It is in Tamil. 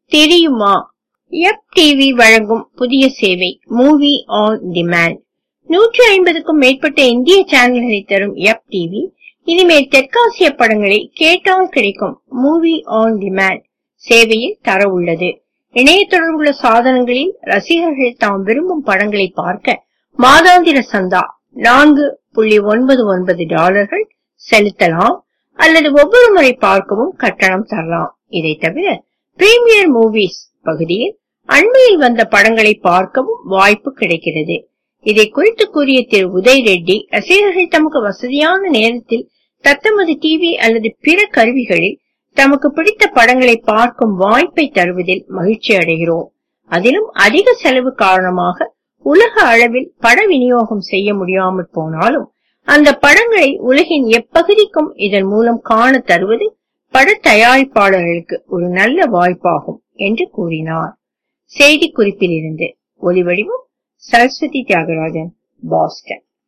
தெரியுமா எப் டிவி வழங்கும் புதிய சேவை மூவி ஆன் டிமாண்ட் நூற்றி ஐம்பதுக்கும் மேற்பட்ட இந்திய சேனல்களை தரும் எப் டிவி இனிமேல் தெற்காசிய படங்களை கேட்டால் கிடைக்கும் மூவி ஆன் டிமாண்ட் சேவையில் தர உள்ளது இணைய தொடர்புள்ள சாதனங்களில் ரசிகர்கள் தாம் விரும்பும் படங்களை பார்க்க மாதாந்திர சந்தா நான்கு புள்ளி ஒன்பது ஒன்பது டாலர்கள் செலுத்தலாம் அல்லது ஒவ்வொரு முறை பார்க்கவும் கட்டணம் தரலாம் இதை தவிர பிரீமியர் மூவிஸ் பகுதியில் அண்மையில் வந்த படங்களை பார்க்கவும் வாய்ப்பு கிடைக்கிறது இதை குறித்து கூறிய திரு உதய் ரெட்டி ரசிகர்கள் தமக்கு வசதியான நேரத்தில் தத்தமது டிவி அல்லது பிற கருவிகளில் தமக்கு பிடித்த படங்களை பார்க்கும் வாய்ப்பை தருவதில் மகிழ்ச்சி அடைகிறோம் அதிலும் அதிக செலவு காரணமாக உலக அளவில் பட விநியோகம் செய்ய முடியாமல் போனாலும் அந்த படங்களை உலகின் எப்பகுதிக்கும் இதன் மூலம் காண தருவது பட தயாரிப்பாளர்களுக்கு ஒரு நல்ல வாய்ப்பாகும் என்று கூறினார் செய்தி குறிப்பிலிருந்து ஒலிவடிவம் சரஸ்வதி தியாகராஜன் பாஸ்டன்